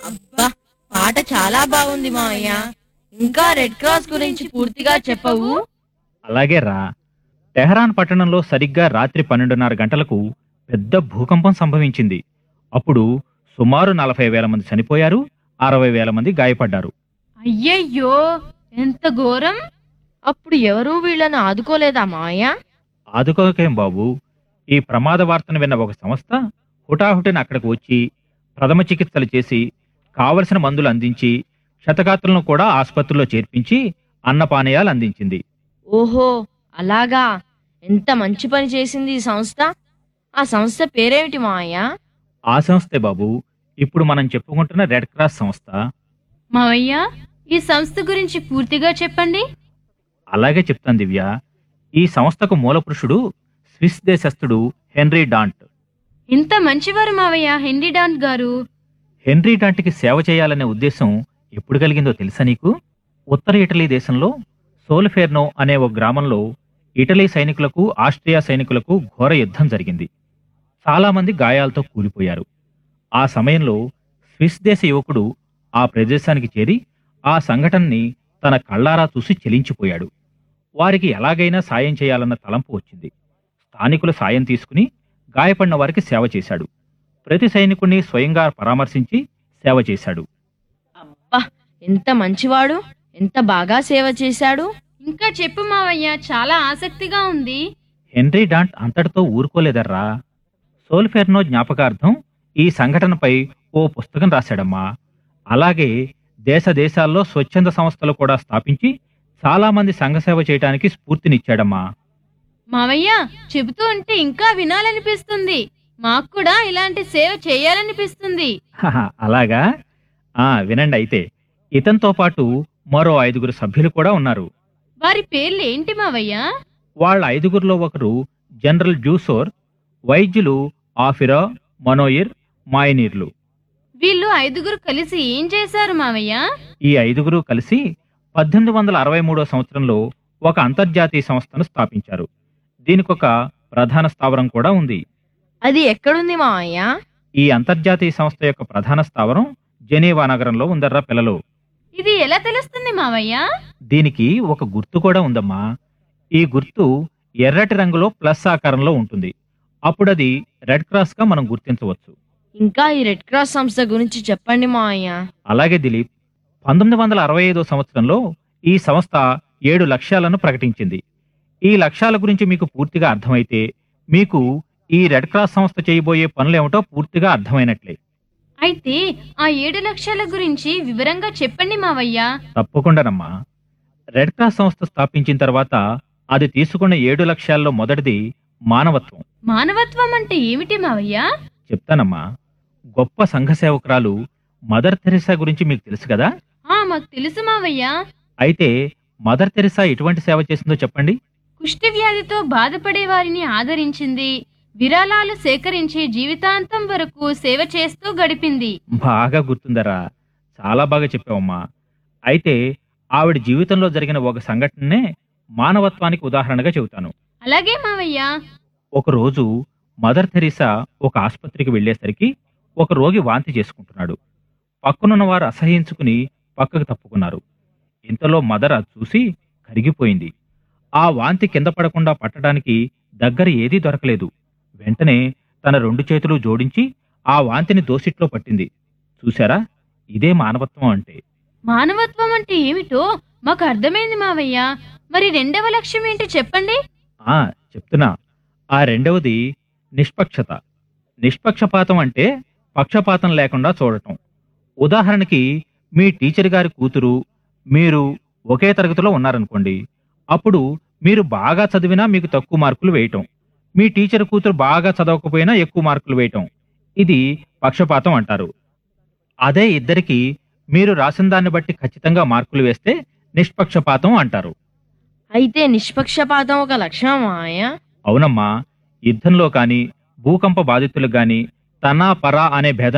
అబ్బా పాట చాలా బాగుంది మావయ్య ఇంకా రెడ్ క్రాస్ గురించి పూర్తిగా చెప్పవు అలాగే రా టెహరాన్ పట్టణంలో సరిగ్గా రాత్రి పన్నెండున్నర గంటలకు పెద్ద భూకంపం సంభవించింది అప్పుడు సుమారు నలభై వేల మంది చనిపోయారు అరవై వేల మంది గాయపడ్డారు అయ్యయ్యో ఎంత ఘోరం అప్పుడు ఎవరూ వీళ్ళని ఆదుకోలేదా మావయ్య ఆదుకోకేం బాబు ఈ ప్రమాద వార్తను విన్న ఒక సంస్థ హుటాహుటిన అక్కడికి వచ్చి ప్రథమ చికిత్సలు చేసి కావలసిన మందులు అందించి క్షతగాత్రులను కూడా ఆసుపత్రిలో చేర్పించి అన్నపానీయాలు అందించింది ఓహో అలాగా ఎంత మంచి పని చేసింది ఈ సంస్థ ఆ సంస్థ పేరేమిటి మావయ్య ఆ సంస్థే బాబు ఇప్పుడు మనం చెప్పుకుంటున్న రెడ్ క్రాస్ సంస్థ మావయ్య ఈ సంస్థ గురించి పూర్తిగా చెప్పండి అలాగే చెప్తాను దివ్య ఈ సంస్థకు మూలపురుషుడు స్విస్ దేశస్థుడు హెన్రీ డాంట్ ఇంత మంచివారు మావయ్య హెన్రీ డాంట్ గారు హెన్రీ డాంట్కి సేవ చేయాలనే ఉద్దేశం ఎప్పుడు కలిగిందో తెలుసా నీకు ఉత్తర ఇటలీ దేశంలో సోల్ఫెర్నో అనే ఒక గ్రామంలో ఇటలీ సైనికులకు ఆస్ట్రియా సైనికులకు ఘోర యుద్ధం జరిగింది చాలామంది గాయాలతో కూలిపోయారు ఆ సమయంలో స్విస్ దేశ యువకుడు ఆ ప్రదేశానికి చేరి ఆ సంఘటనని తన కళ్ళారా చూసి చెలించిపోయాడు వారికి ఎలాగైనా సాయం చేయాలన్న తలంపు వచ్చింది స్థానికుల సాయం తీసుకుని గాయపడిన వారికి సేవ చేశాడు ప్రతి సైనికుణ్ణి స్వయంగా పరామర్శించి సేవ చేశాడు అబ్బా ఎంత మంచివాడు ఎంత బాగా సేవ చేశాడు ఇంకా చెప్పు మావయ్య చాలా ఆసక్తిగా ఉంది హెన్రీ డాంట్ అంతటితో ఊరుకోలేదర్రా సోల్ఫెర్నో జ్ఞాపకార్థం ఈ సంఘటనపై ఓ పుస్తకం రాశాడమ్మా అలాగే దేశ దేశాల్లో స్వచ్ఛంద సంస్థలు కూడా స్థాపించి చాలా మంది సంఘసేవ చేయడానికి స్ఫూర్తినిచ్చాడమ్మా మావయ్య చెబుతూ ఉంటే ఇంకా వినాలనిపిస్తుంది మాకు కూడా ఇలాంటి సేవ చేయాలనిపిస్తుంది హహ, అలాగా ఆ వినండి అయితే ఇతనితో పాటు మరో ఐదుగురు సభ్యులు కూడా ఉన్నారు వారి పేర్లు ఏంటి మావయ్య వాళ్ళ ఐదుగురిలో ఒకరు జనరల్ జూసోర్ వైద్యులు ఆఫిరా మనోయిర్ మాయనీర్లు వీళ్ళు ఐదుగురు కలిసి ఏం చేశారు మావయ్య ఈ ఐదుగురు కలిసి పద్దెనిమిది వందల అరవై మూడో సంవత్సరంలో ఒక అంతర్జాతీయ సంస్థను స్థాపించారు దీనికొక ప్రధాన స్థావరం కూడా ఉంది అది ఎక్కడుంది మావయ్య ఈ అంతర్జాతీయ సంస్థ యొక్క ప్రధాన స్థావరం జెనీవా నగరంలో ఉందర్రా పిల్లలు ఇది ఎలా తెలుస్తుంది మావయ్య దీనికి ఒక గుర్తు కూడా ఉందమ్మా ఈ గుర్తు ఎర్రటి రంగులో ప్లస్ ఆకారంలో ఉంటుంది అప్పుడు అది రెడ్ క్రాస్ గా మనం గుర్తించవచ్చు ఇంకా ఈ రెడ్ క్రాస్ సంస్థ గురించి చెప్పండి మావయ్య అలాగే దిలీప్ పంతొమ్మిది వందల అరవై ఐదో సంవత్సరంలో ఈ సంస్థ ఏడు లక్ష్యాలను ప్రకటించింది ఈ లక్ష్యాల గురించి మీకు పూర్తిగా అర్థమైతే మీకు ఈ రెడ్ క్రాస్ సంస్థ చేయబోయే పనులేమిటో పూర్తిగా అర్థమైనట్లే అయితే ఆ ఏడు లక్షల గురించి వివరంగా చెప్పండి మావయ్య తప్పకుండానమ్మా రెడ్ క్రాస్ సంస్థ స్థాపించిన తర్వాత అది తీసుకున్న ఏడు లక్ష్యాల్లో మొదటిది మానవత్వం మానవత్వం అంటే ఏమిటి మావయ్య చెప్తానమ్మా గొప్ప సంఘ సేవకురాలు మదర్ తెరెసా గురించి మీకు తెలుసు కదా ఆ మాకు తెలుసు మావయ్య అయితే మదర్ తెరెసా ఎటువంటి సేవ చేసిందో చెప్పండి కుష్టి వ్యాధితో బాధపడే వారిని ఆదరించింది విరాళాలు సేకరించి జీవితాంతం వరకు సేవ చేస్తూ గడిపింది బాగా గుర్తుందరా చాలా బాగా చెప్పావమ్మా అయితే ఆవిడ జీవితంలో జరిగిన ఒక సంఘటననే మానవత్వానికి ఉదాహరణగా చెబుతాను అలాగే మావయ్య ఒకరోజు మదర్ తెరీసా ఒక ఆసుపత్రికి వెళ్ళేసరికి ఒక రోగి వాంతి చేసుకుంటున్నాడు పక్కనున్న వారు అసహించుకుని పక్కకు తప్పుకున్నారు ఇంతలో మదర్ అది చూసి కరిగిపోయింది ఆ వాంతి కింద పడకుండా పట్టడానికి దగ్గర ఏదీ దొరకలేదు వెంటనే తన రెండు చేతులు జోడించి ఆ వాంతిని దోసిట్లో పట్టింది చూశారా ఇదే మానవత్వం అంటే మానవత్వం అంటే ఏమిటో మాకు అర్థమైంది మావయ్య మరి రెండవ లక్ష్యం ఏంటో చెప్పండి ఆ చెప్తున్నా ఆ రెండవది నిష్పక్షత నిష్పక్షపాతం అంటే పక్షపాతం లేకుండా చూడటం ఉదాహరణకి మీ టీచర్ గారి కూతురు మీరు ఒకే తరగతిలో ఉన్నారనుకోండి అప్పుడు మీరు బాగా చదివినా మీకు తక్కువ మార్కులు వేయటం మీ టీచర్ కూతురు బాగా చదవకపోయినా ఎక్కువ మార్కులు వేయటం ఇది పక్షపాతం అంటారు అదే ఇద్దరికి మీరు రాసిన దాన్ని బట్టి ఖచ్చితంగా మార్కులు వేస్తే నిష్పక్షపాతం అంటారు అయితే నిష్పక్షపాతం ఒక లక్షణం మావయ్య అవునమ్మా యుద్ధంలో కానీ భూకంప బాధితులకు గాని తన పర అనే భేదం